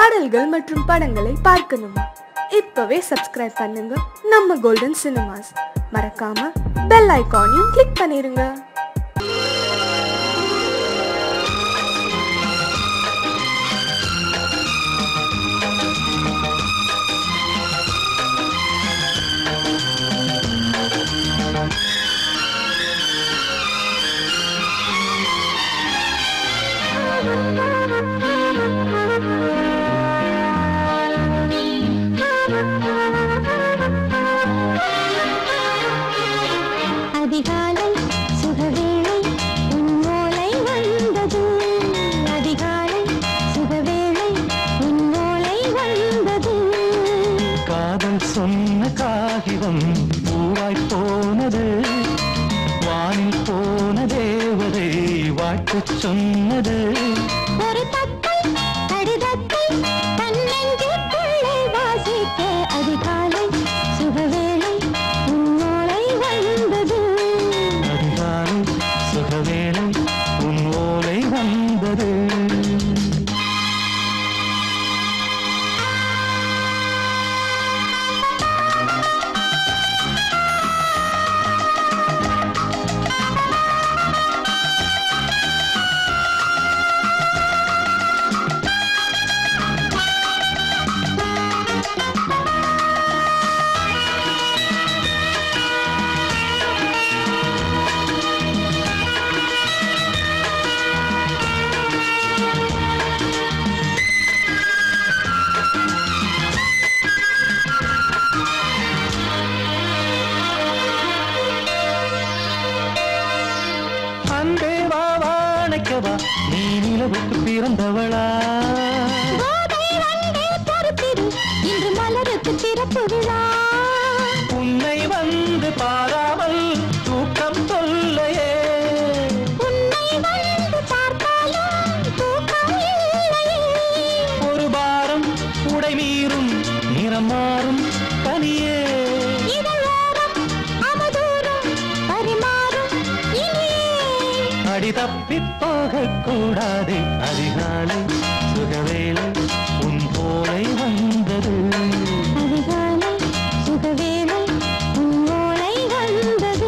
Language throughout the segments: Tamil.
பாடல்கள் மற்றும் படங்களை பார்க்கணுமா இப்பவே சப்ஸ்கிரைப் பண்ணுங்க நம்ம கோல்டன் சினிமாஸ் மறக்காம பெல் ஐகானையும் கிளிக் பண்ணிருங்க அதிகாலை சுகவேளை உன் ஓலை வந்தது அதிகாலை சுகவேளை உன் ஓலை வந்தது காதல் சொன்ன காகிதம் பூவாய் போனது வானில் போன தேவதை வாழ்த்துச் சொன்னது ஒரு தத்தை கடிதத்தை தன்னெஞ்சுக்குள்ளே வாசிக்க அதிகாலை சுகவேளை உன் ஓலை வந்தது அதிகாலை சுகவேளை உன் ஓலை வந்தது அன்பே வா வாழைக்கவா நீ நிலவுக்கு பிறந்தவளா கோதை வந்தே பொறுத்திரு இன்று மலருக்கு திறப்பு விழா உன்னை வந்து பாராமல் தூக்கம் சொல்லையே உன்னை வந்து பார்த்தாலும் தூக்கம் இல்லையே ஒரு பாரம் உடை மீறும் நிறம் மாறும் தனியே இதழோரம் அவதூறும் பரிமாறும் இனியே அடி தப்பிப் போகக் கூடாது அதிகாலை சுகவேளை உன் போலை வந்தது அதிகாலை சுகவேளை உன் ஓலை வந்தது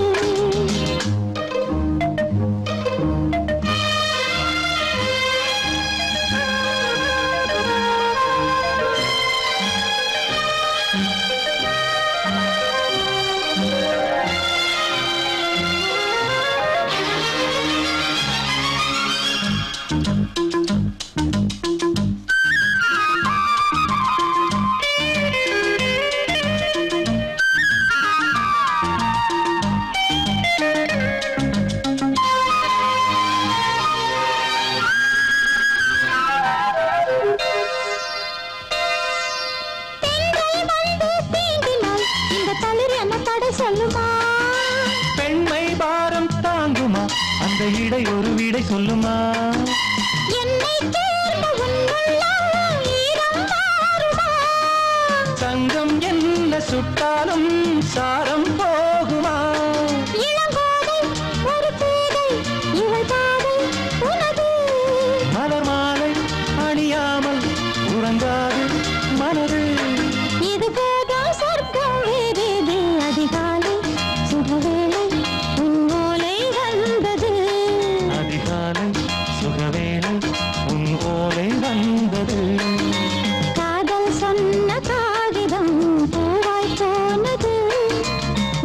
பெண்கள் வந்து தீண்டினால் இந்த தளிர் என்ன தடை சொல்லுமா பெண்மை பாரம் தாங்குமா அந்த இடை ஒரு விடை சொல்லுமா என்னை தேர்ந்த உன் உள்ளம் ஈரம் மாறுமா தங்கம் என்ன சுட்டாலும் சாரம் போகுமா இளங்கோதை ஒரு பேதை இவள் பாதை உனது மலர் மாலை அணியாமல் உறங்காது மனது இது போதும் சொர்க்கம் வேறேது அதிகாலை சுகவேளை உன் ஓலை வந்தது அதிகாலை சுகவேளை உன் ஓலை வந்தது காதல் சொன்ன காகிதம் பூவாய் போனது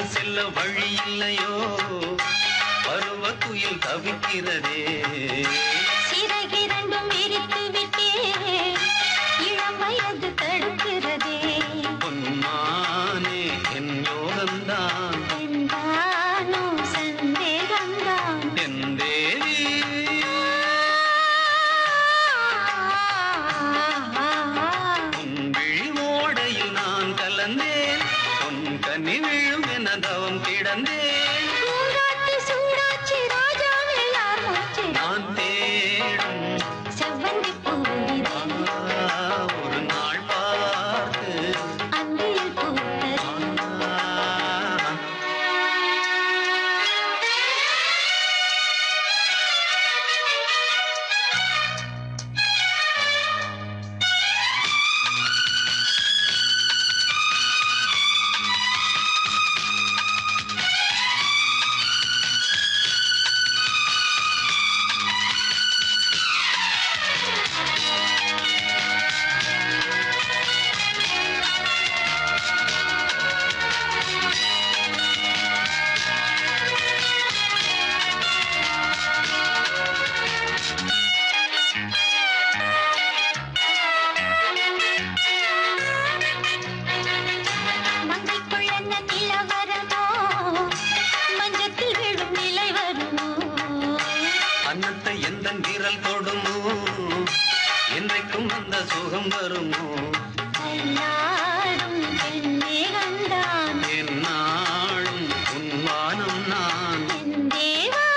செல்ல வழி இல்லையோ பருவ குயில் தவிக்கிறதே சிறகிரண்டும் விரித்து விட்டே இளம் வயது தடுக்கிறதே பொன்மானே என் யோகம்தான் என்றானோ சந்தேகம்தான் என் தேவி உன் விழி ஓடையில் நான் கலந்தேன் உன் கனி விழும் என தவம் கிடந்தேன் பூங்காட்டு சூடாச்சி ராஜாவே யார் மூச்சு நான் தேடும் செவ்வந்தி பூவிதே ஆ, ஒரு நாள் பார்த்து அந்தியில் பூத்தது ஆ, மங்கைக்குள் என்ன நிலவரமோ மஞ்சத்தில் விழும் நிலை வருமோ அன்னத்தை எந்த விரல் தொடுமோ என்றைக்கும் அந்த சுகம் வருமோ எல்லாரும் பெண்ணே கண்டான் என் நாளும் உன் வானம் நான் என் தேவா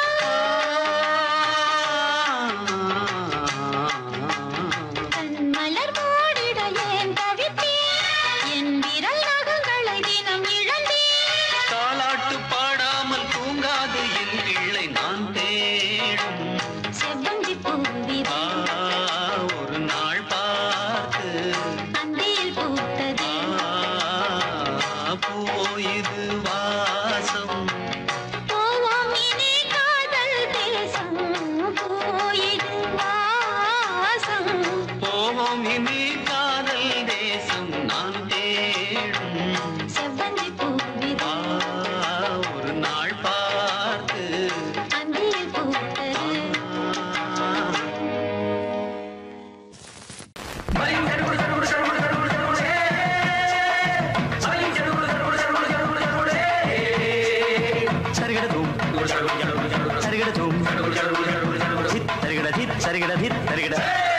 கண் மலர் மூடிட ஏன் தவித்தேன் என் விரல் நகங்களை தினம் இழந்தேன் தாலாட்டு பாடாமல் தூங்காது என் பிள்ளை நான் தேடும் செவ்வந்தி பூவிதே ஆ, ஒரு நாள் பார்த்து அந்தியில் பூத்தது ஆ, போயுது வாசம் போவோம் இனி காதல் தேசம் போயிடு வாசம் போவோம் இனி காதல் தேசம் நான் தேடும் செவ்வந்தி பூவிதே ஆ, ஒரு நாள் பார்த்து அந்தியில் பூத்தது சரிகட தூம் சரிகட தூம் ಧಿತ್ சரிகட ಧಿತ್ சரிகட ಧಿத் சரிகட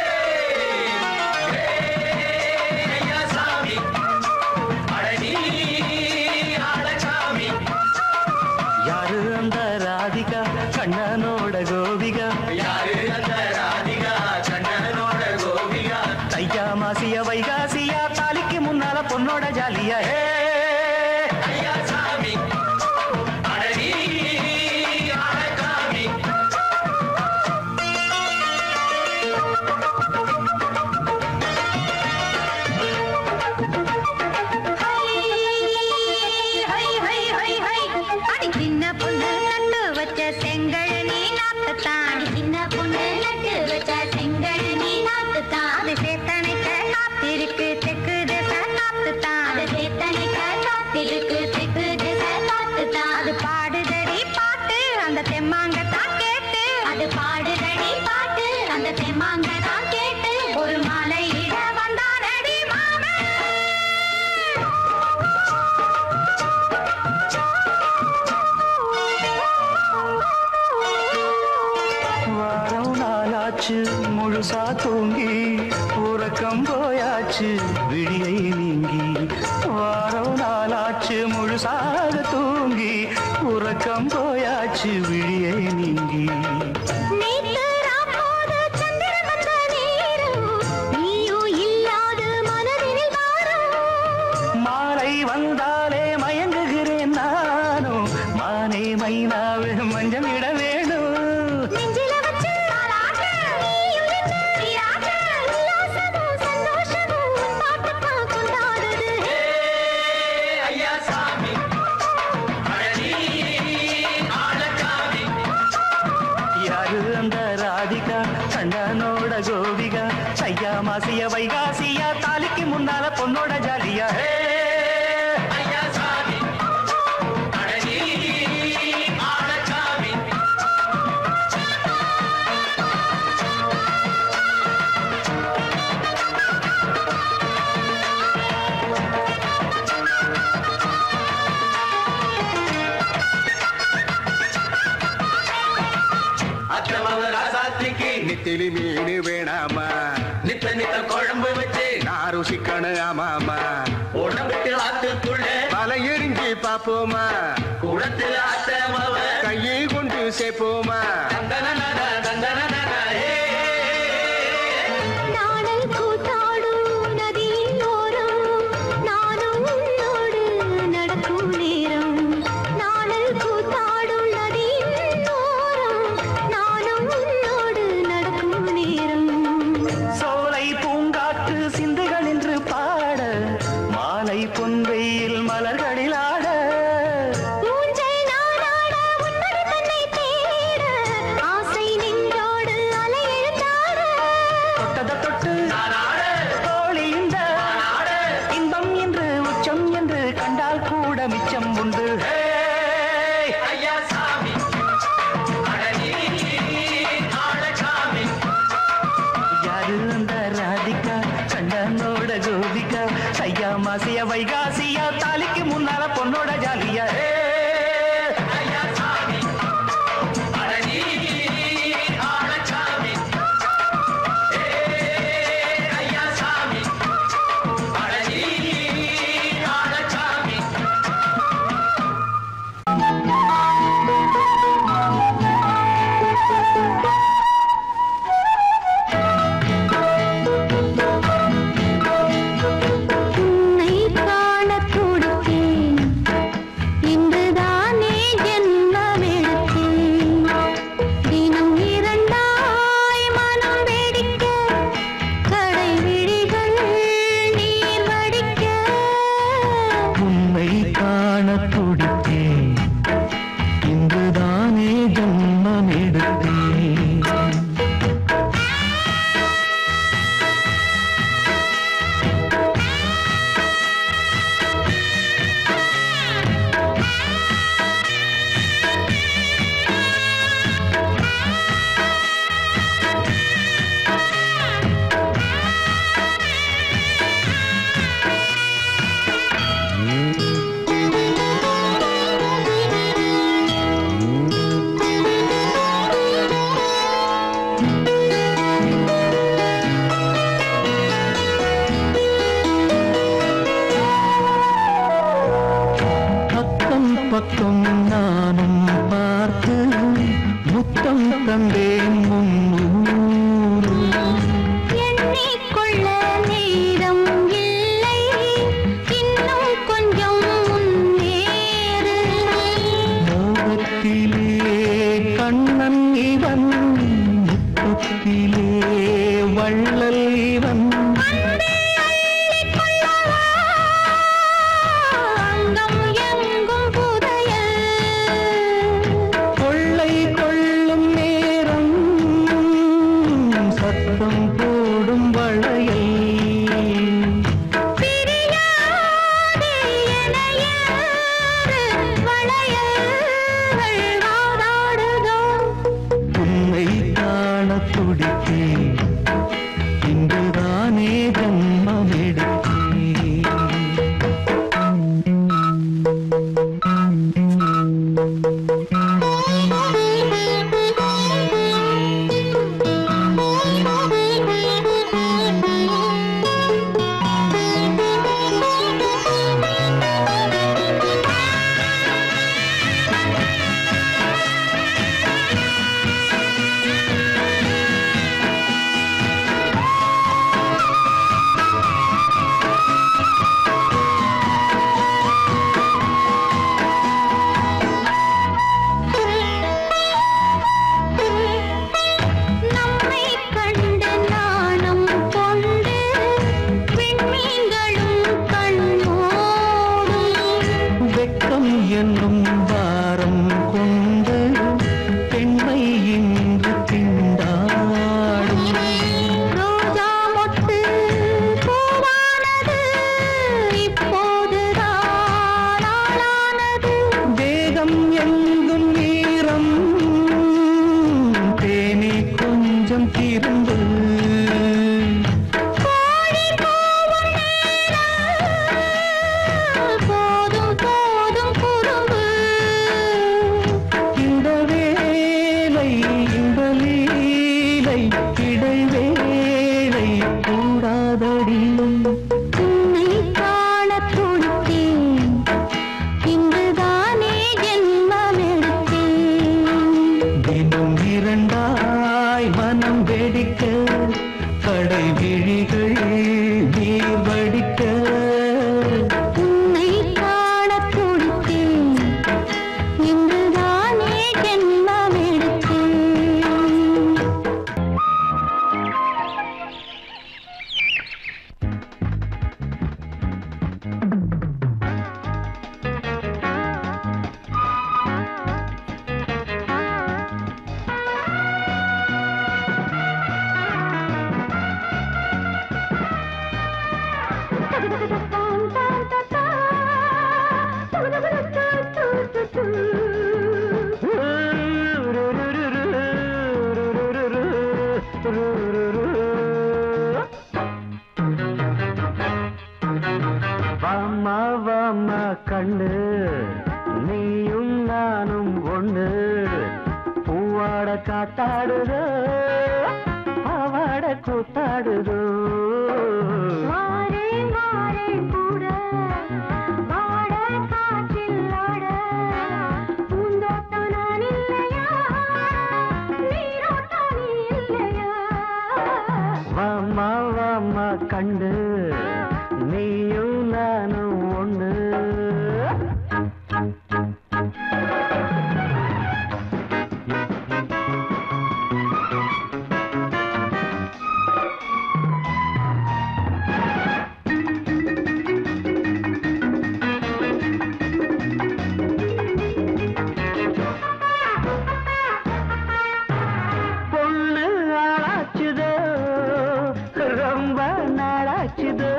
யாரு அந்த ராதிகா கண்ணனோட கோபிகா தையா மாசிய வைகாசியா தாலிக்கு முன்னால பொண்ணோட ஜாலியா ஹே ஹை ஹை ஹை ஹை அடி சின்ன பொண்ணு நட்டு வச்ச செங்கல் நீ நாத்துத்தான் அடி சின்ன பொண்ணு நட்டு வச்ச செங்கல் நீ நாத்துத்தான் அது சேத்தனைக்க காத்திருக்கு தெக்கு திசை காத்துத்தான் அது சேத்தனைக்க காத்திருக்கு தெக்கு திசை காத்துத்தான் அது பாடுதடி பாட்டு அந்த தெம்மாங்கத்தான் கேட்டு அது பாடுதடி பாட்டு அந்த தெம்மாங்கத்தான் கேட்டு ஒரு மாலையிட வந்தானடி மாமன் வாரம் நாளாச்சு முழுசா தூங்கி உறக்கம் போயாச்சு விழியை நீங்கி வாரம் நாளாச்சு முழுசாக தூங்கி உறக்கம் போயாச்சு விழியை நீங்கி நேத்து ராப்போது சந்திரன் வந்த நேரம், நீயும் இல்லாது மனதினில் வாரம். மாலை வந்தாலே மயங்குகிறேன் நானும் மானே மைனாவே மஞ்சம் இட வேணும் நெஞ்சில வச்சு தாலாட்டு, நீயும் நின்று நீராட்டு. உல்லாசமும் சந்தோஷமும் உன் பாட்டுத்தான் கொண்டாடுது. யாரு அந்த ராதிகா கண்ணனோட கோபிகா ஐயா மாசிய வைகாசியா தாலிக்கு முன்னால பொண்ணோட ஜாலியா ஹே! நெத்திலி மீன் வேணாமா நித்த நித்த குழம்பு வச்சு நான் ருசிக்கணும் ஆமாமா உடம்புக்கு ஆத்துக்குள்ள பல எரிஞ்சு பாப்போமா குடத்துல அத்தமவ கையை கொண்டு சேர்ப்போமா தந்தனனன தந்தனனன ஏ நாடல் கூத்தாடும் நதியின் ஓரம் நானும் உன்னோடு நடக்கும் நேரம் நாடல் கூத்தாடும் நதியின் ஓரம் நானும் உன்னோடு நடக்கும் நேரம் சோலை பூங்காற்று சிந்துகள் என்று பாட மாலை பொன்வெயில் மலர்களில் ஆட ஊஞ்சல் நானாட உன்னடி தன்னை தேட ஆசை நின்றோடு அலை எழுந்தாட தொட்டத தொட்டு தோழி இந்த இன்பம் என்று உச்சம் என்று கண்டால் கூட மிச்சம் உண்டு ஹே! ஐயா சாமி அடனி ஆளசாமி யாரு அந்த ராதிகா கண்ணனோட ஜோதிகா சையா மாசிய வைகாசியா தாலிக்கு முன்னால பொண்ணோட ஜாலியா ஹே! ஐயா சாமி அடனி ஆளசாமி ஏ ஐயா சாமி அடனி ஆளசாமி உன்னை காணத் துடித்தேன் இன்று உன்னை காணத் துடித்தேன் இங்குதானே ஜென்மமெடுத்தேன் தினம் இரண்டாய் மனம் வெடிக்க கடை விழிகள் நீர் வடிக்க உன்னை காணத் துடித்தேன் இங்குதானே ஜென்மமெடுத்தேன் வாமா வாமா கண்ணு நீயும் நானும் ஒண்ணு பூவாட காத்தாடுதோ பாவாட கூத்தாடுதோ மாறே மாறே கூட வாட காற்றில் ஆட பூந்தோட்டம் நான் இல்லையா நீரோட்டம் நீ இல்லையா வாமா வாமா கண்டு நீயும் நானும் ஒண்ணு பொண்ணு ஆளாச்சுதோ ரொம்ப நாளாச்சுதோ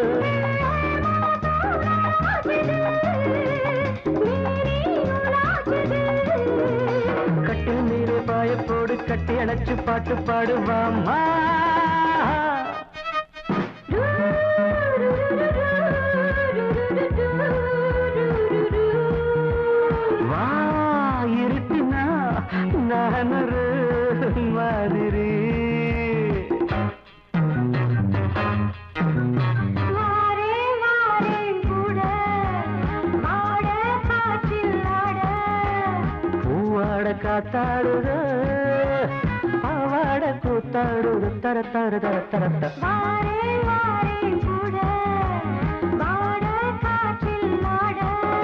கட்டில் நீரை பாயப்போடு கட்டி அணைச்சு பாட்டு பாடுவாமா வா இருட்டினா நான் ஒரு மாதிரி மாறே மாறே கூட மாட காற்றில் ஆட பூவாட காத்தாடுது பாவாட கூத்தாடுது தர தர தர தர தர மாறே மாறே கூட மாட காற்றில் ஆட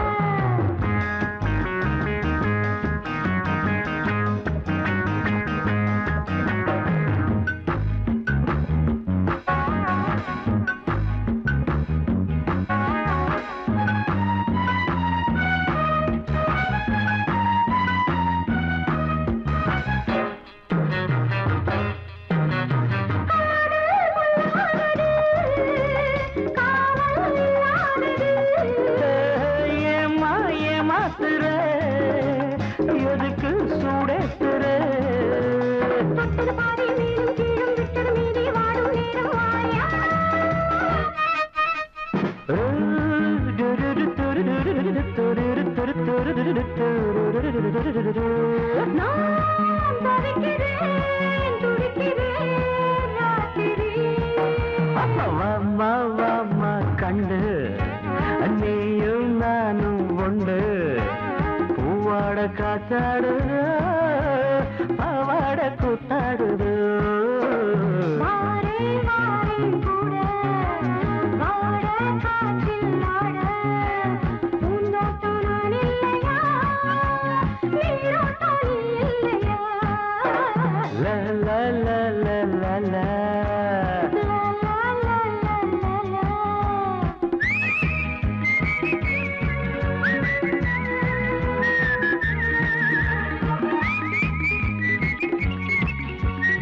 ஏமா ஏமாத்துற எதுக்கு சூடேத்துற தொட்டது பாதி மீதும் கீழும் விட்டது மீதி வாடும் நேரம் வாயா நான் தவிக்கிறேன் துடிக்கிறேன் ராத்திரி வாமா வாமா கண்டு நீயும் நானும் ஒன்று பூவாட காத்தாடுது பாவாட கூத்தாடுது மாறே மாறே கூட வாட காற்றில் ஆட பூந்தோட்டம் நான் இல்லையா நீரோட்டம் நீ இல்லையா லா லா லா லா லா லா லா, லா, லா, லா, லா, லா. ஆ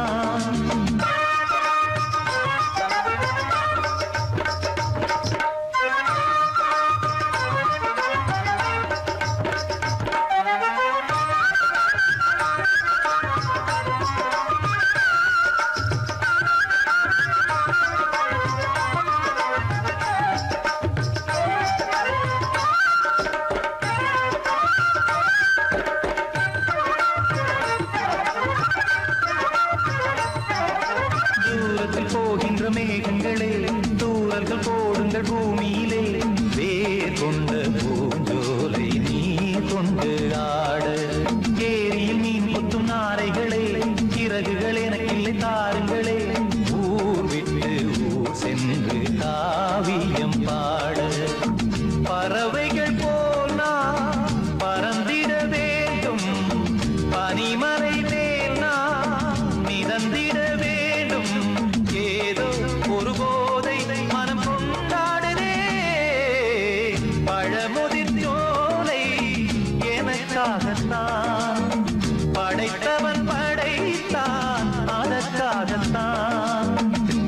எனக்காகத்தான் படைத்தவன் படைத்தான் அதற்காகத்தான்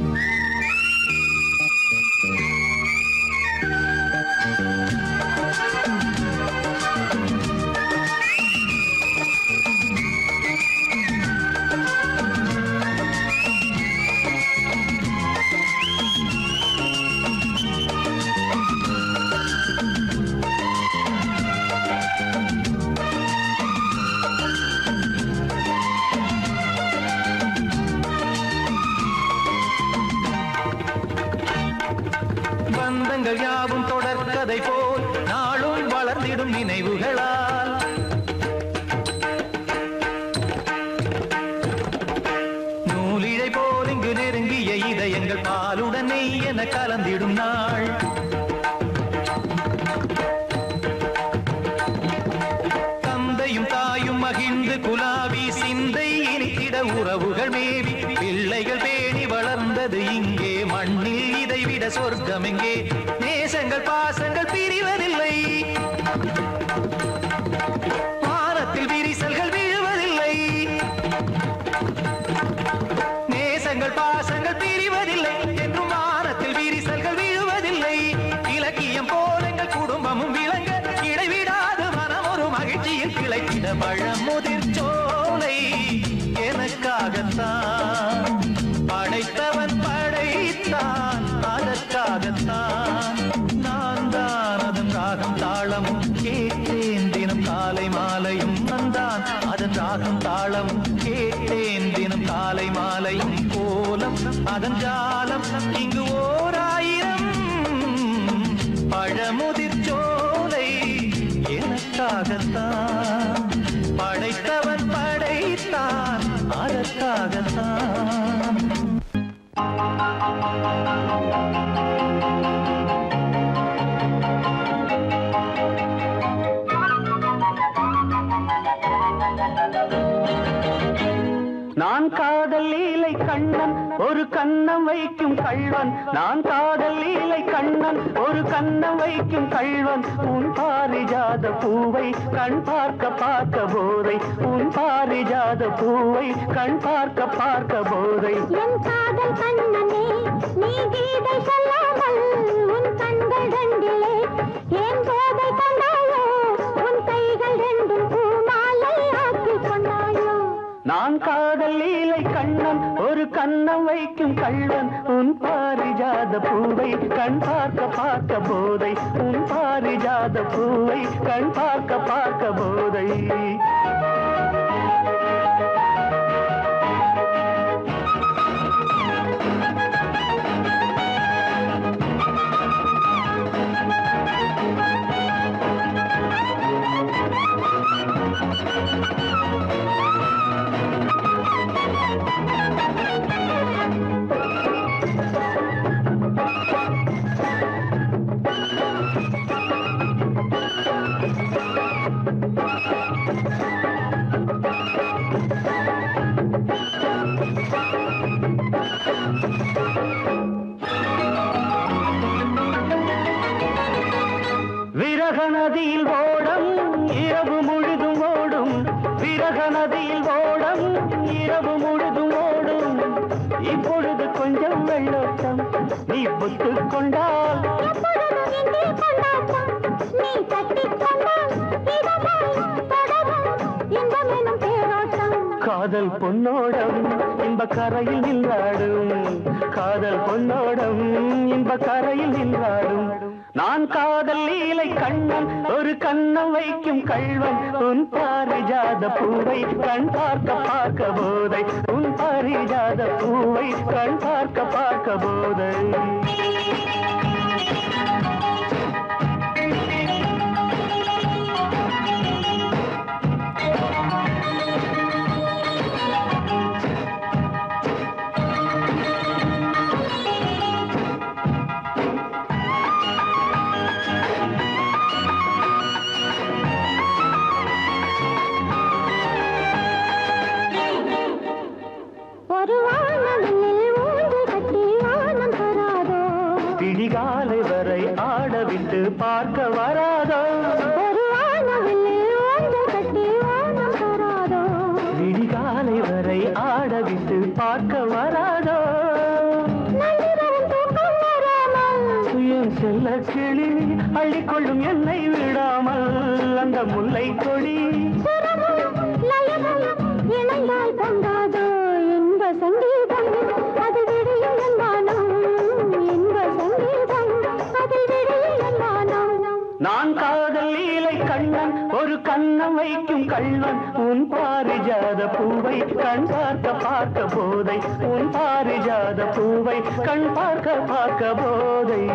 பந்தங்கள் யாவும் தொடர்கதை போல் நாளும் வளர்ந்திடும் நினைவுகளால் நூலிழை போல் இங்கு நெருங்கிய இதயங்கள் பாலுடன் நெய் என கலந்திடும் நாள் தந்தையும் தாயும் மகிழ்ந்து குலாவி சிந்தை இனித்திட உறவுகள் மேவி பிள்ளைகள் பேணி வளர்ந்தது இங்கே மண்ணில் இதைவிட சொர்க்கம் எங்கே நேசங்கள் பாசங்கள் பிரிவதில்லை வானத்தில் விரிசல்கள் விழுவதில்லை நேசங்கள் பாசங்கள் பிரிவதில்லை என்றும் வானத்தில் விரிசல்கள் விழுவதில்லை இலக்கியம் போல எங்கள் குடும்பமும் விளங்க இடைவிடாது மனம் ஒரு மகிழ்ச்சியில் கிளைத்திட பழமுதிர் சோலை எனக்காகத்தான் படைத்தவன் படைத்தான் அதற்காகத்தான் நான் தான் அதன் ராகம் தாளமும் கேட்டேன் தினம் காலை மாலையும் வந்தான் அதன் ராகம் தாளமும் கேட்டேன் தினம் காலை மாலையும் கோலம் அதன் ஜாலம் இங்கு ஓர் ஆயிரம் பழமுதிர் சோலை எனக்காகத்தான் படைத்தவன் படைத்தான் அதற்காகத்தான் நான் காதல் லீலை கண்ணன் ஒரு கண்ணம் வைக்கும் கள்வன் நான் காதல் லீலை கண்ணன் ஒரு கண்ணம் வைக்கும் கள்வன் உன் பாரிஜாத பூவை கண் பார்க்க பார்க்க போதை உன் பாரிஜாத பூவை கண் பார்க்க பார்க்க போதை என் காதல் கண்ணனே நீ கீதை சொல்லாமல் உன் கண்கள் ரெண்டிலே ஏன் போதை கொண்டாயோ உன் கைகள் ரெண்டும் பூமாலை ஆக்கிக் கொண்டாயோ நான் காதல் லீலை கண்ணன் ஒரு கண்ணம் வைக்கும் கள்வன் உன் பாரிஜாத பூவை கண் பார்க்க பார்க்க போதை உன் பாரிஜாத பூவை கண் பார்க்க பார்க்க போதை விரக நதியில் ஓடம் இரவு முழுதும் ஓடும் விரக நதியில் ஓடம் இரவு முழுதும் ஓடும் இப்பொழுது கொஞ்சம் வெள்ளோட்டம் நீ புத்துக் கொண்டால் எப்பொழுதும் இங்கே கொண்டாட்டம் நீ தட்டிக் கொண்டால் இதமாய் தொடரும் இன்பமெனும் தேரோட்டம் காதல் பொன்னோடம் இன்ப கரையில் நின்றாடும் காதல் பொன்னோடம் இன்ப கரையில் நின்றாடும் நான் காதல் லீலை கண்ணன் ஒரு கண்ணம் வைக்கும் கள்வன் உன் பாரிஜாத பூவை கண் பார்க்க பார்க்க போதை உன் பாரிஜாத பூவை கண் பார்க்க பார்க்க போதை ஒரு வானவில் ஊஞ்சல் கட்டி வானம் தராதோ முல்லை கொடி இணைந்தால் பொங்காதோ இன்ப சங்கீதம் அது விடியும் என்பானம் இன்ப சங்கீதம் அதில் விடியும் என்பானம் நான் காதல் லீலை கண்ணன் ஒரு கண்ணம் வைக்கும் கள்ளன் உன் பாரிஜாத பூவை கண் பார்க்க பார்க்க போதை உன் பாரிஜாத பூவை கண் பார்க்க பார்க்க போதை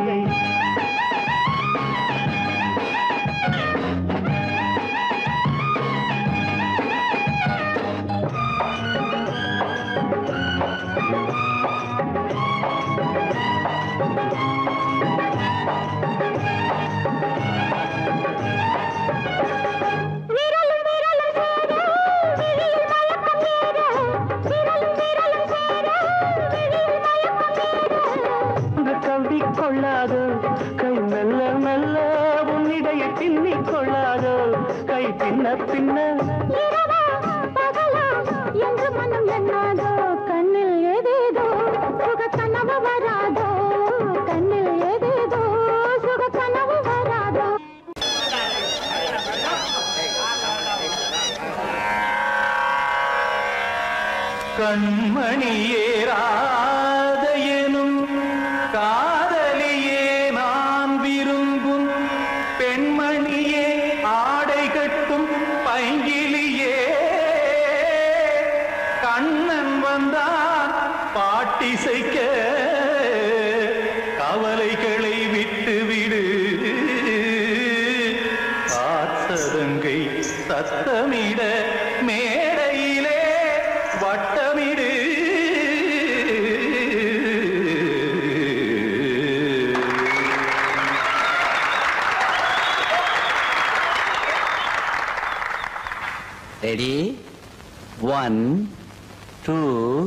விரலும் விரலும் சேர விழியில் மயக்கம் ஏற விரலும் விரலும் சேர விழியில் மயக்கம் ஏற கவி கொள்ளாதோ கை மெல்ல மெல்ல உன்னிடைய பின்னிக் கொள்ளாதோ கை பின்ன பின்ன இரவா பகலா என்று மனம் எண்ணாதோ கண்ணில் ஏதேதோ சுக கனவு வராதோ கண்ணில் ஏதேதோ சுக கனவு வராதோ கண்மணியேராத எனும் காதலியே நான் விரும்பும் பெண்மணியே ஆடை கட்டும் பைங்கிலியே கண்ணன் வந்தான் பாட்டிசைக்க கவலைகளை விட்டு விடு காத்ததங்கை சத்தமிட மேடையிலே வட்டமிடு ready one two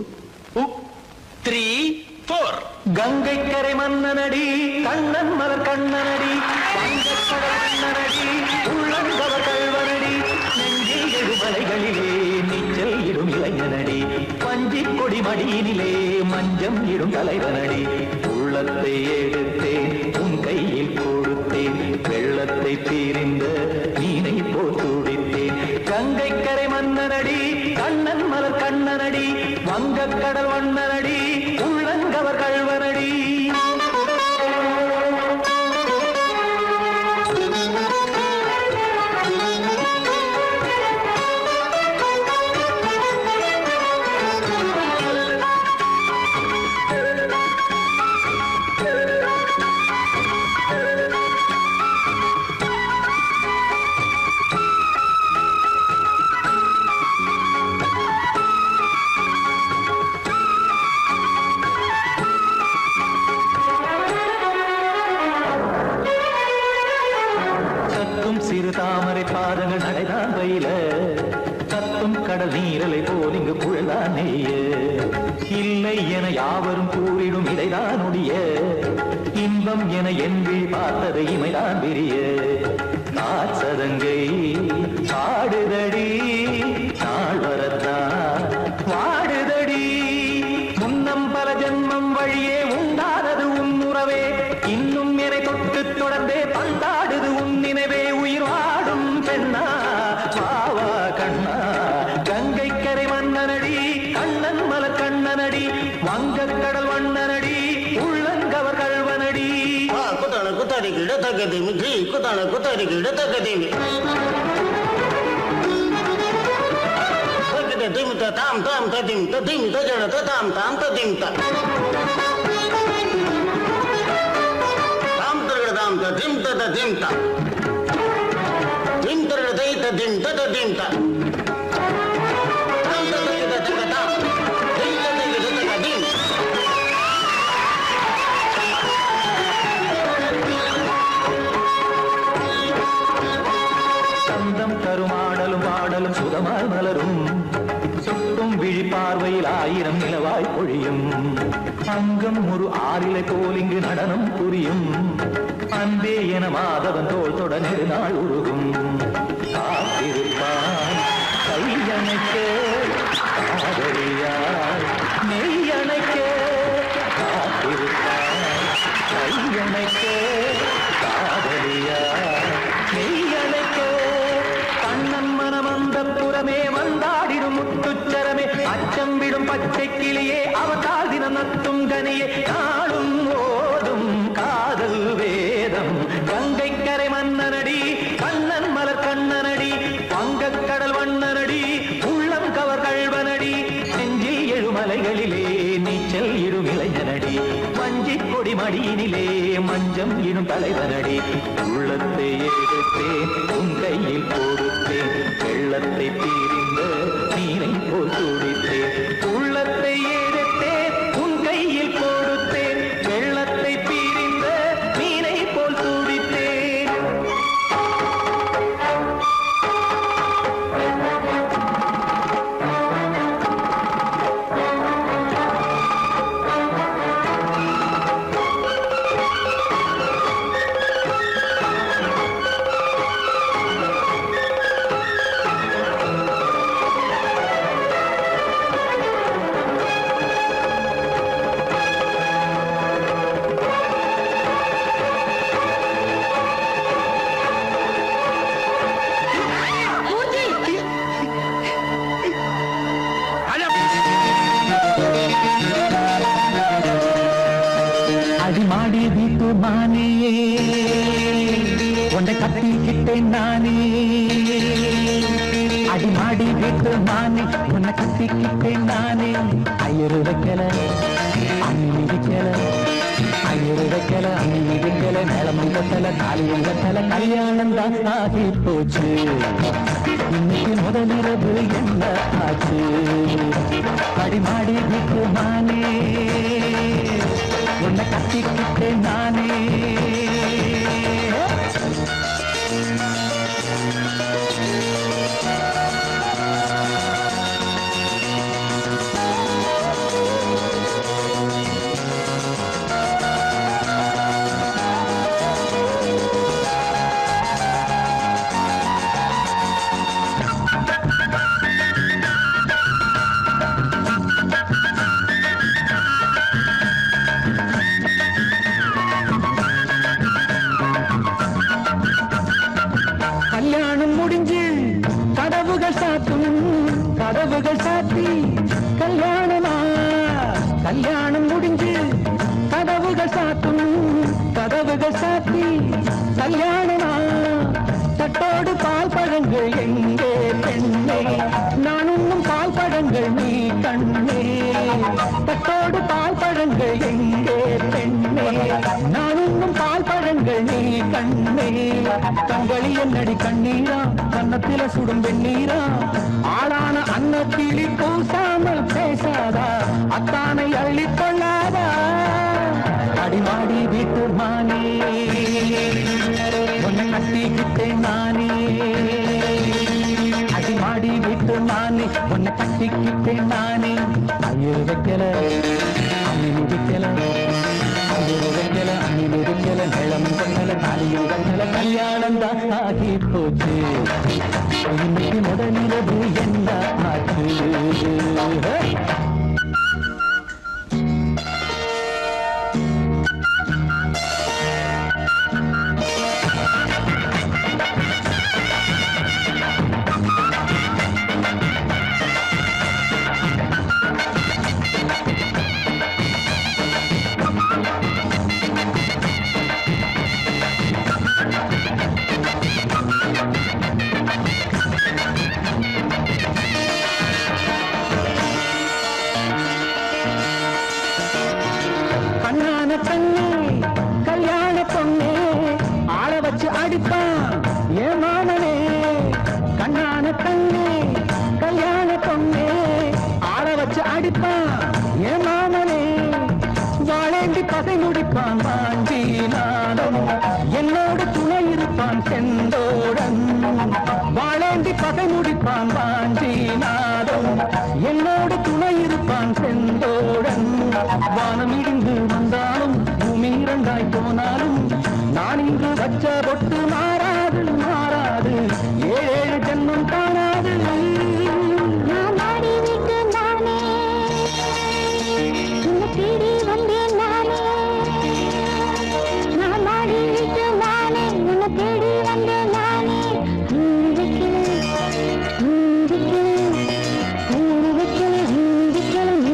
three four Ganga கரை மன்னனடி கண்ணன் மலர் கண்ணனடி வங்கக்கடல் மன்னனடி உள்ளங்கவ கல்வனடி நெஞ்சில் எழுமலைகளிலே நீச்சல் இடும் இளைஞனடி பஞ்சிக் கொடி மடியினிலே மஞ்சம் இடும் தலைவனடி உள்ளத்தை எடுத்தேன் உன் கையில் கொடுத்தேன் வெள்ளத்தை தீரிந்த மீனை போல் துடித்தேன் கங்கை கரை மன்னனடி கண்ணன் மலர் கண்ணனடி வங்கக்கடல் வண்ணனடி உள்ளங்கவர் கழ்வனடி கத்தும் சிறு தாமரை பாதங்கள் நடைதான் வயில கத்தும் கடல் நீரலை போல் இங்கு புழதான் நெய்ய இல்லை என யாவரும் கூறிடும் இடைதான் உடைய இன்பம் என என்பி பார்த்தது இமைதான் விரிய காசதங்கை பாடுதடி நாள் வரத்தான் வாடுதடி முன்னம் பல ஜென்மம் வழியே உண்டானது உன் உறவே இன்னும் என்னை தொட்டு தொடர்ந்தே பந்தாடுது உன் நினைவே உயிர் வாடும் பெண்ணா பாவா கண்ணா கங்கை கரை மன்னனடி கண்ணன் மல கண்ணனடி வங்கக் கடல் வண்ணனடி உள்ளங்கவர் கழ்வனடி ಕುತಣ ಕುತರಿ ಗಿಡ ತಗದಿಮಿ ಘೀ ಕುತಣ ಕುತರಿ ಗಿಡ ತಗದಿಮಿ ತಗಿದ ದಿಮಿತ ತಾಮ್ ತಾಮ್ ತದಿಮಿತ ದಿಮಿತ ಜಡತ ತಾಮ್ ತಾಮ್ ತದಿಮಿತ ತಾಮ್ ತರಗಡ ತಾಮ್ ತ ದಿಮ್ ತದ ದಿಮ್ ತ ದಿಮ್ ತರಗಡ ದೈತ ದಿಮ್ ತದ ದಿಮ್ ತ ತಾಮ್ ತ ತಗಿದ ತಗ ತಾಮ್ ದಿಮ್ ತ ತಗಿದ ತಗ ದಿಮ್ சந்தம் கருமாடலும் பாடலும் சுகமாய் மலரும் சுட்டும் விழி பார்வையில் ஆயிரம் நிலவாய் பொழியும் அங்கம் ஒரு ஆறிலை போல் இங்கு நடனம் புரியும் அன்பே என மாதவன் தோள் தொட நெடுநாள் உருகும் காத்திருப்பான் கையணைக்க காதலியார் மெய்யணைக்க காத்திருப்பான் கையணைக்க காதலியார் மெய்யணைக்க பச்சை கிளியே அவதால் தினம் நத்தும் கனியே நாளும் ஓதும் காதல் வேதம் கங்கை கரை மன்னனடி கண்ணன் மலர் கண்ணனடி வங்கக் கடல் வண்ணனடி உள்ளம் கவர் கழ்வனடி நெஞ்சில் எழுமலைகளிலே நீச்சல் இடும் இளைஞனடி வஞ்சிக் கொடி மடியினிலே மஞ்சம் இடும் தலைவனடி உள்ளத்தை எடுத்தேன் உன் கையில் கொடுத்தேன் வெள்ளத்தை பிரிந்த நீரை போல் துடித்தேன் உள்ளத்தை எடுத்தேன் உன் கையில் கொடுத்தேன் வெள்ளத்தை பிரிந்த மீனை போல் துடித்தேன் அடிமாடி வீட்டு மானே உன்னை கட்டிக்கிட்டேன் நானே அடிமாடி வீட்டு மானே உன்னை கட்டிக்கிட்டேன் நானே ஐயரு வைக்கல அம்மி வைக்கல ஐயரு வைக்கல அம்மி வைக்கல மேளமும் கட்டல தாலியும் கட்டல கல்யாணம் தான் ஆகி போச்சு இன்னைக்கு முதலிரவு என்ன ஆச்சு அடிமாடி வீட்டு மானே உன்னை கட்டிக்கிட்டேன் நானே கல்யாணம் முடிஞ்சு கதவுகள் சாத்தும் கதவுகள் சாத்தி கல்யாணமா கல்யாணம் முடிஞ்சு கதவுகள் சாத்தும் கதவுகள் சாத்தி கல்யாணமா தட்டோடு பால் பழங்கள் எங்கே பெண்ணே நான் உண்ணும் பால் பழங்கள் நீ கண்ணே தட்டோடு பால் பழங்கள் எங்கே பெண்ணே நான் உண்ணும் பால் பழங்கள் நீ கண்ணே கண்களி என்னடி கண்ணீரா கன்னத்தில சுடும் வெண்ணீரா ஆளான அன்னத்திலி பூசாமல் பேசாதா அத்தானை அள்ளிக் கொள்ளாதா அடிமாடி வீட்டு மானே உன்னை கட்டிக்கிட்டேன் நானே அடிமாடி வீட்டு நானே உன்னை கட்டிக்கிட்டேன் நானே ஐயர் வைக்கல அம்மி வைக்கல ஐயர் வைக்கல அம்மி வைக்கல நிலம் கொண்டல தாலியும் கண்டல கல்யாணம் தான் ஆகி போச்சு இன்னைக்கு முதலிரவு என்ன ஆச்சு ஹே! கண்ணான கண்ணே கல்யாண பொண்ணே ஆள வச்சு அடிப்பான் ஏன் மாமனே கண்ணான கண்ணே கல்யாண பொண்ணே ஆள வச்சு அடிப்பான் ஏன் மாமனே வாழேந்தி பகை முடிப்பான் வாஞ்சி நாடம் என்னோடு துணை இருப்பான் செந்தோடன் வாழேந்தி பகை முடிப்பான் வாஞ்சி நாடம் என்னோடு துணை இருப்பான் செந்தோடன் வானம் இடிந்து வந்தாலும் பூமி இரண்டாய் போனாலும் நான் இங்கு வச்ச பொட்டு மாறாது மாறாது ஏழு ஜென்மம் காணாது நான் மாடி விட்டு நானே உன்னை தேடி வந்தேன் நானே நான் மாடி விட்டு நானே உன்னை தேடி வந்தேன் நானே ஊரு வைக்கல ஊரு வைக்கல ஊரு வைக்கல ஊரு வைக்கல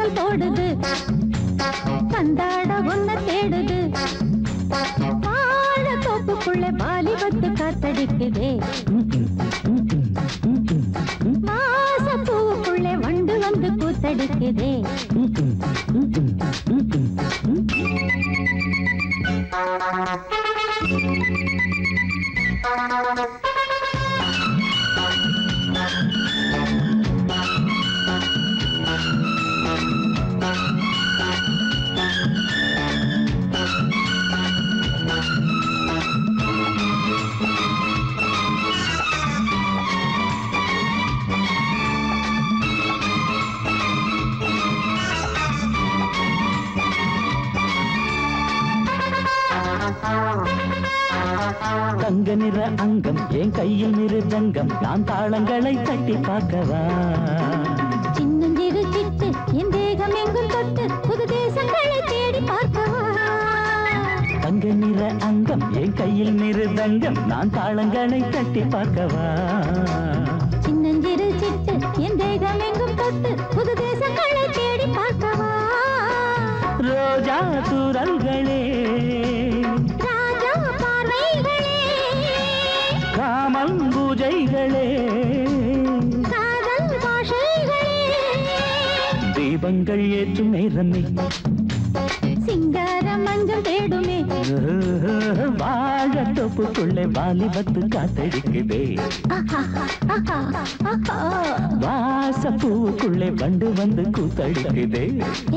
பந்தல் போடுது கந்தாட ஒன்ன தேடுது வாழ தோப்புக்குள்ள வாலிபத்து காத்தடிக்குதே மாச பூவுக்குள்ளே வண்டு வந்து கூத்தடிக்குதே தங்க நிற அங்கம் என் கையில் மிருதங்கம் நான் தாளங்களை தட்டி பார்க்கவா சின்னஞ்சிறு சிட்டு என் தேகம் எங்கும் தொட்டு புது தேசங்களை தேடி பார்க்கவா தங்க நிற அங்கம் என் கையில் மிருதங்கம் நான் தாளங்களை தட்டி பார்க்கவா சின்னஞ்சிறு சிட்டு என் தேகம் எங்கும் தொட்டு புது தேசங்களை தேடி பார்க்கவா ரோஜா தூரல்களே ராஜா பார்வைகளே காமல் பூஜைகளே காதல் பாஷைகளே தீபங்கள் ஏற்றும் நேரமே சிங்கார மஞ்சள் தேடுமே வாழ தொப்புக்குள்ளே வாலிபத்து காத்தடிக்குதே வாச பூவுக்குள்ளே வண்டு வந்து கூத்தடிக்குதே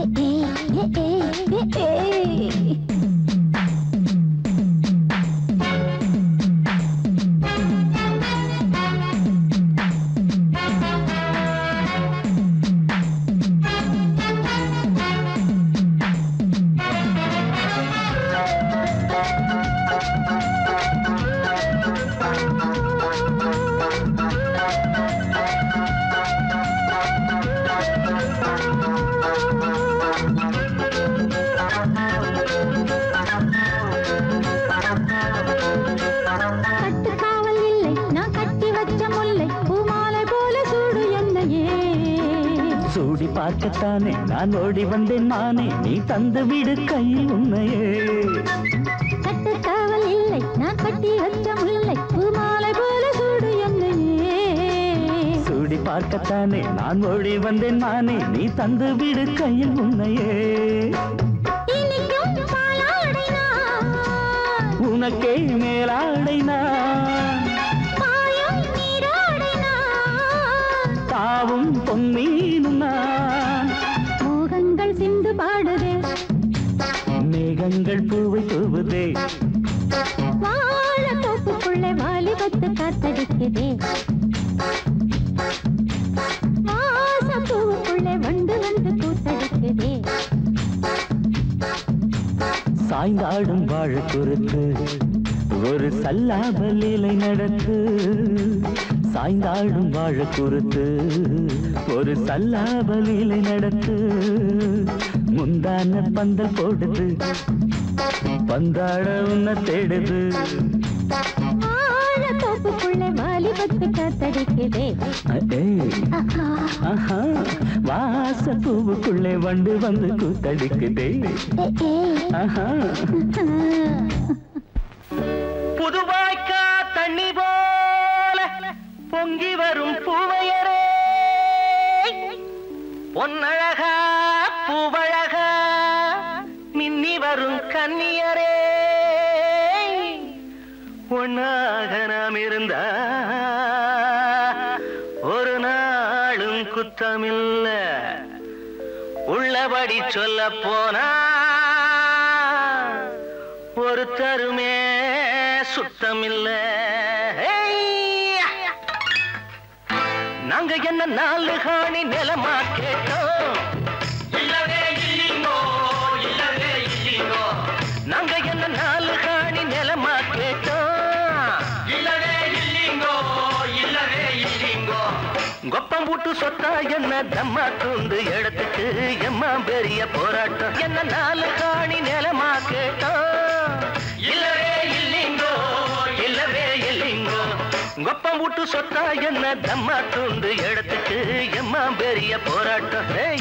கட்டுக்காவல் இல்லை நான் கட்டி வச்ச முல்லை பூமாலை போல சூடு என்னையே சூடி பார்க்கத்தானே நான் ஓடி வந்தேன் நானே நீ தந்து விடு கையில் உன்னையே கட்டுக்காவல் இல்லை நான் கட்டி வச்ச முல்லை பூமாலை போல சூடு என்னையே சூடி பார்க்கத்தானே நான் ஓடி வந்தேன் நானே நீ தந்து விடு கையில் உன்னையே இனிக்கும் பாலாடை நான் உனக்கே மேலாடை நான் பாயும் நீராடை நான் தாவும் பொன்னீனும் நான் மோகங்கள் சிந்து பாடுதே மேகங்கள் பூவை தூவுதே வாழ தோப்புக்குள்ளே வாலிபத்து காத்தடிக்குதே வாச பூவுக்குள்ளே வண்டு வந்து கூத்தடிக்குதே சாய்ந்தாடும் வாழ குறுத்து ஒரு சல்லாப லீலை நடத்து சாய்ந்தாடும் வாழ குறுத்து ஒரு சல்லாப லீலை நடத்து முந்தான பந்தல் போடுது பந்தாட உன்னை தேடுது வாழ தோப்புக்குள்ளே வாலிபத்து காத்தடிக்குதே ஏய், ஆஹா. ஆஹா, வாச பூவுக்குள்ளே வண்டு வந்து கூத்தடிக்குதே ஏ, ஏ. ஆஹா புதுவாய்க்கா தண்ணி போல பொங்கி வரும் பூவையரே பொன்னழகா பூவழகா மின்னி வரும் கன்னியரே ஒன்னாக நாம் இருந்தா ஒரு நாளும் குத்தமில்ல உள்ளபடி சொல்ல போனா ஒருத்தருமே சுத்தமில்ல ஹேய்! நாங்க என்ன நாலு காணி நிலமா கேட்டோம் இல்லவே இல்லீங்கோ இல்லவே இல்லீங்கோ நாங்க என்ன நாலு காணி நிலமா கேட்டோம் இல்லவே இல்லீங்கோ இல்லவே இல்லீங்கோ கொப்பம் போட்டு சொத்தா என்ன தம்மா தூண்டு எடுத்துட்டு எம்மா பெரிய போராட்டம் என்ன நாலு காணி நிலமா கேட்டோம் இல்லவே இல்லீங்கோ இல்லவே இல்லீங்கோ கொப்பம் விட்டு சொத்தா என்ன தம்மா தூண்டு எடுத்துட்டு எம்மா பெரிய போராட்டம் ஏய்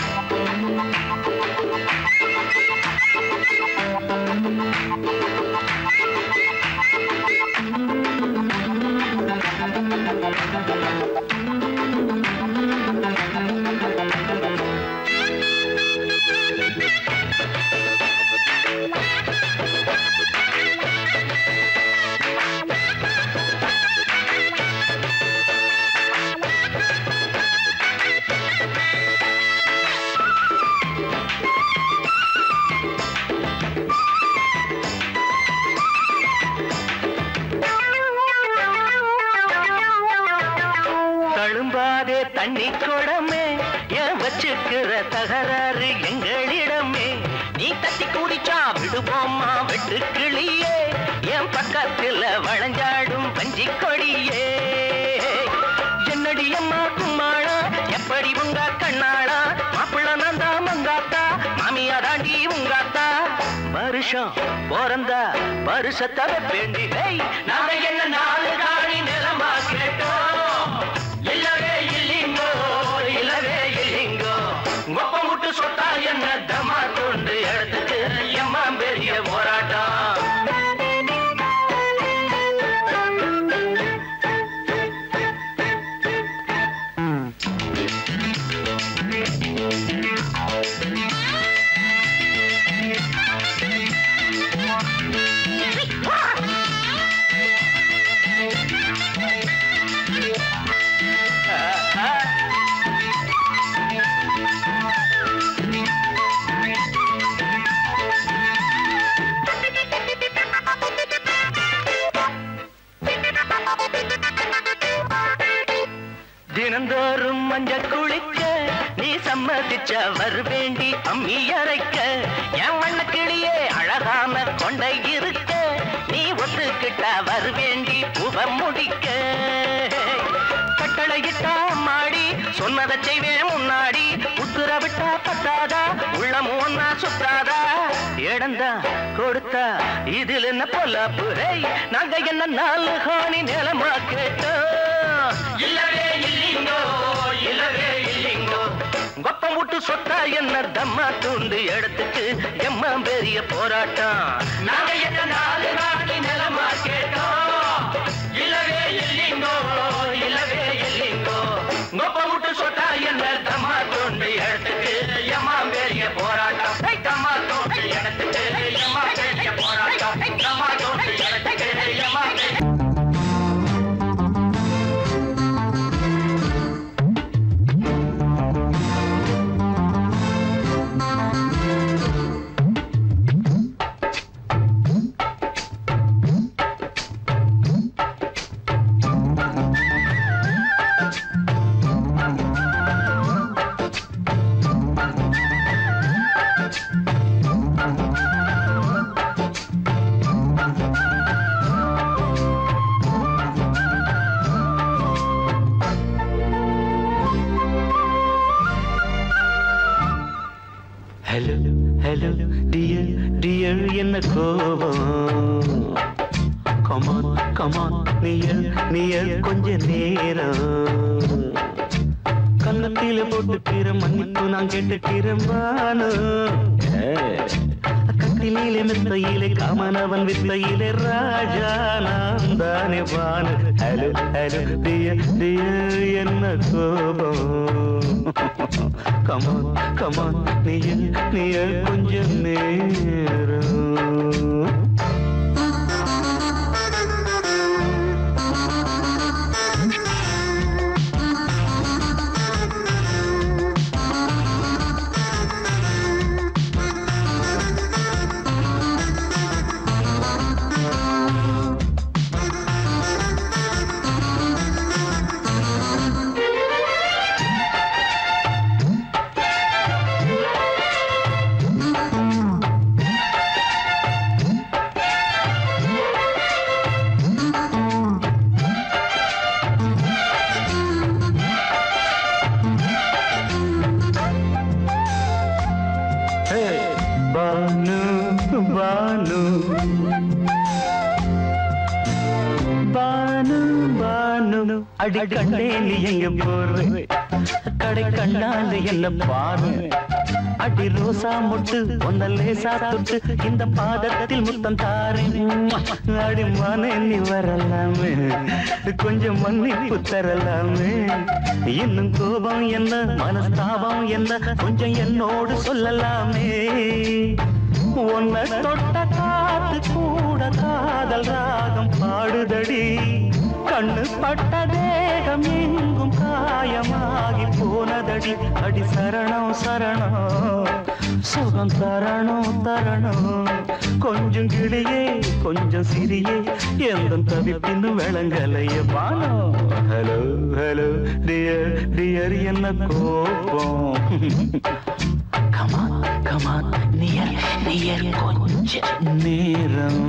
தழும்பாதே தண்ணி குடமே ஏன் வச்சுக்கிற தகராறு எங்களிடமே நீ தட்டி குடிச்சா விடுவோமா வெட்டு கிளியே என் பக்கத்துல வளைஞ்சாடும் பஞ்சி கொடியே என்னடி அம்மா கும்மாளா எப்படி உங்க கண்ணாளா மாப்பிள்ள நந்தா மங்காத்தா மாமியா தாண்டி உங்காத்தா வருஷம் பிறந்தா வருஷத்தை வேண்டி ஹேய், நாங்க என்ன நாலு காணி நிலமா கேட்டோம் இல்லவே இல்லிங்கோ இல்லவே இல்லிங்கோ ஒப்ப முட்டு சொத்தா என்ன தமா கொண்டு எடுத்துட்டு எம்மா பெரிய போராட்டம் தினந்தோறும் மஞ்ச குளிக்க நீ சம்மதிச்ச வருவேண்டி அம்மி அரைக்க என் வண்ண கிளியே அழகான கொண்டை இருக்க நீ ஒத்துக்கிட்ட வருவேண்டி புவ முடிக்க கட்டளையிட்டா மாடி சொன்னதை செய்வேன் முன்னாடி உத்தரவிட்டா பத்தாதா உள்ளமும் ஒன்னா சுத்தாதா இடந்தா கொடுத்தா இதில் என்ன பொல்லாப்பு ஹேய், நாங்க என்ன நாலு கோணி நிலமா கேட்டோம் இல்லவே இல்லிங்கோ இல்லவே இல்லிங்கோ கொப்பம் விட்டு சொத்தா என்ன தம்மா தூண்டு இடத்துக்கு எம்மா பெரிய போராட்டம் நாங்க என்ன நாலு நாடி நிலமா கேட்டோம் இல்லவே இல்லிங்கோ இல்லவே இல்லிங்கோ கொப்பம் விட்டு சொத்தா என்ன தம்மா தூண்டு இடத்துக்கு எம்மா பெரிய போராட்டம் ஹேய், தம்மா தூண்டு இடத்துக்கு எம்மா பெரிய போராட்டம் தம்மா தூண்டு இடத்துக்கு எம்மா பெரிய ஹலோ ஹலோ டியர் டியர் என்ன கோபம் கமான் கமான் நியர் நியர் கொஞ்ச நேரம் கன்னத்தில போட்டுக்கிற மன்னிப்பு நான் கேட்டுக்கிறேன் வானு கட்டிலே மெத்தையிலே காமனவன் வித்தையிலே ராஜா நான் தானே வானு ஹலோ ஹலோ டியர் டியர் என்ன கோபம் கமான் கமான் நீயல் நீயல் கொஞ்சம் நேரம் பானு பானு பானு பானு அடி கண்டே நீ எங்க போற கடை கண்ணாந்து என்ன பாரு அடி ரோசா முட்டு ஒன்ன லேசா தொட்டு இந்த பாதத்தில் முத்தம் தாரேன் அடி மனே நீ வரலாமே கொஞ்சம் மன்னிப்பு தரலாமே இன்னும் கோபம் என்ன மனஸ்தாபம் என்ன கொஞ்சம் என்னோடு சொல்லலாமே உன்னை தொட்ட காத்து கூட காதல் ராகம் பாடுதடி கண்ணு பட்ட தேகம் எங்கும் காயமாகி போனதடி அடி சரணம் சரணம் சுகம் தரணும் தரணும் கொஞ்சம் கிளியே கொஞ்சம் சிறியே எந்த தவிப்பின்னு விளங்கலைய பானோ ஹலோ ஹலோ டியர் டியர் என்ன கோபம் கமான் கமான் நியர் நியர் கொஞ்ச நேரம்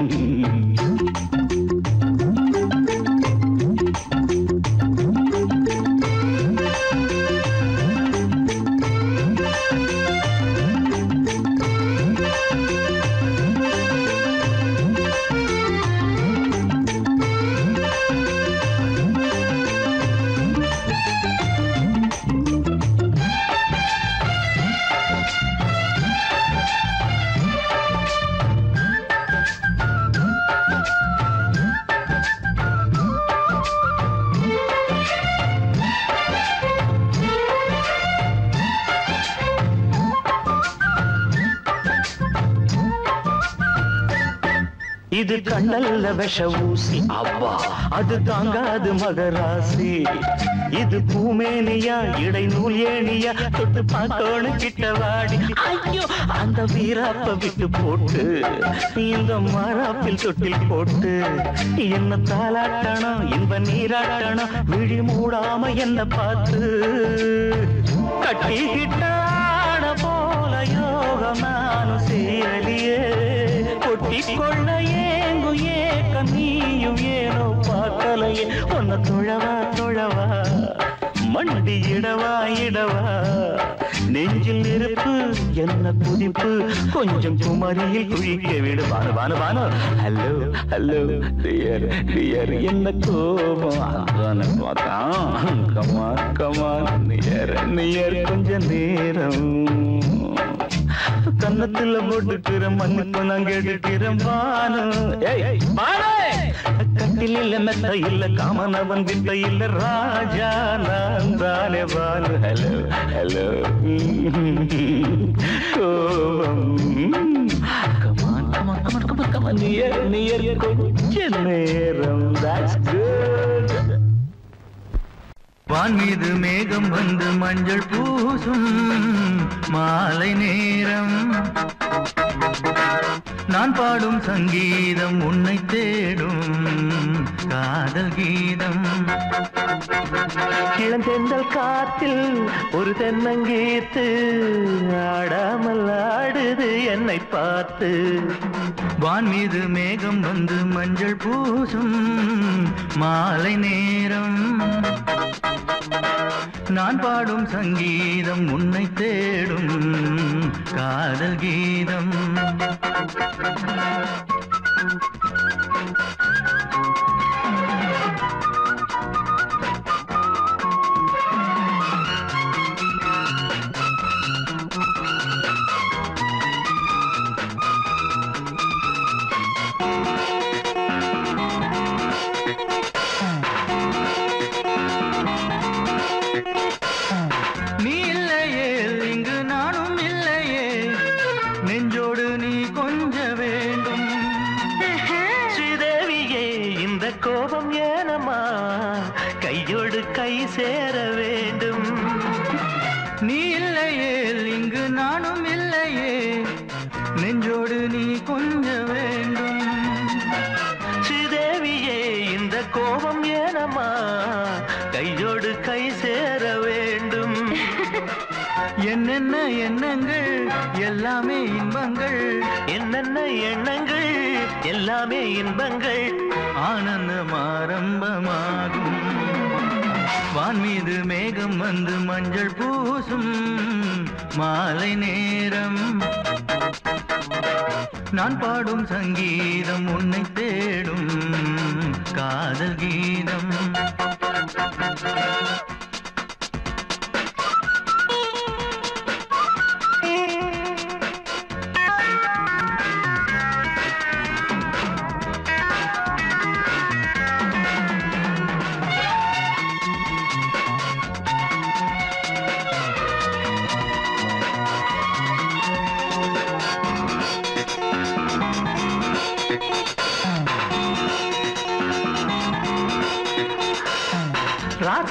இது கண்ணல்ல விஷ ஊசி அவ்வா அது தாங்காது மகராசி இது பூமேனியா இடை நூல் ஏனியா தொட்டு பார்க்கோணு கிட்ட வாடி ஐயோ அந்த வீராப்ப விட்டு போட்டு இந்த மாறாப்பில் தொட்டில் போட்டு என்ன தாளாட்டணும் இன்ப நீராட்டணும் விழி மூடாம என்ன பார்த்து கட்டிக்கிட்டாட போல யோகம் நானும் சேரலியே கொட்டிக்கொள்ள ஏங்கு ஏக்க நீயும் ஏனோ பார்க்கலையே உன்னை தொழவா தொழவா மண்டி இடவா இடவா நெஞ்சில் நெருப்பு என்ன குதிப்பு கொஞ்சம் குமரியில் குழிக்க விடு Banu Banu Banu hello hello dear dear என்ன கோபம் அதான பார்த்தான் கமான் கமான் நியர் நியர் கொஞ்ச நேரம் கன்னத்துல போட்டுக்கிற மன்னிப்பு நான் கேட்டுக்கிறேன் பானு ஏய், பானு! கட்டில் இல்ல மெத்த இல்ல காமனவன் வித்த இல்ல ராஜா நான் தானே பானு ஹலோ ஹலோ கோபம் come on come on come on come on come on near near கொஞ்ச நேரம் that's good வான் மீது மேகம் வந்து மஞ்சள் பூசும் மாலை நேரம் நான் பாடும் சங்கீதம் உன்னை தேடும் காதல் கீதம் இளந்தெந்தல் காத்தில் ஒரு தென்னங்கீத்து ஆடாமல் ஆடுது என்னை பார்த்து வான் மீது மேகம் வந்து மஞ்சள் பூசும் மாலை நேரம் நான் பாடும் சங்கீதம் உன்னை தேடும் காதல் கீதம் நீ இல்லையே இங்கு நானும் இல்லையே நெஞ்சோடு நீ கொஞ்ச வேண்டும் ஸ்ரீதேவியே இந்த கோபம் ஏனம்மா கையோடு கை சேர வேண்டும் நீ இல்லையே இங்கு நானும் இல்லையே நெஞ்சோடு நீ கொஞ்ச வேண்டும் ஸ்ரீதேவியே இந்த கோபம் ஏனம்மா கையோடு கை சேர வேண்டும் என்னென்ன எண்ணங்கள் எல்லாமே இன்பங்கள் என்னென்ன எண்ணங்கள் எல்லாமே இன்பங்கள் ஆனந்தம் ஆரம்பமாகும் வான் மீது மேகம் வந்து மஞ்சள் பூசும் மாலை நேரம் நான் பாடும் சங்கீதம் உன்னை தேடும் காதல் கீதம்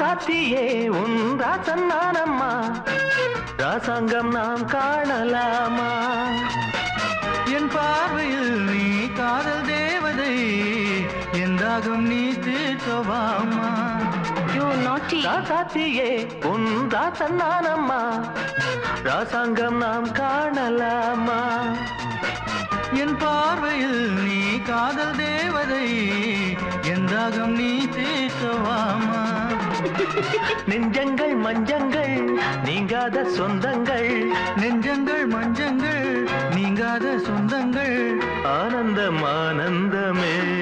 ராசாத்தியே உன் ராசன் நானம்மா ராசாங்கம் நாம் காணலாமா என் பார்வையில் நீ காதல் தேவதை என் தாகம் நீ தீர்க்கவாமா ராசாத்தியே உன் ராசன் நானம்மா ராசாங்கம் நாம் காணலாமா என் பார்வையில் நீ காதல் தேவதை என் தாகம் நீ தீர்க்கவாமா நெஞ்சங்கள் மஞ்சங்கள் நீங்காத சொந்தங்கள் நெஞ்சங்கள் மஞ்சங்கள் நீங்காத சொந்தங்கள் ஆனந்தம் ஆனந்தமே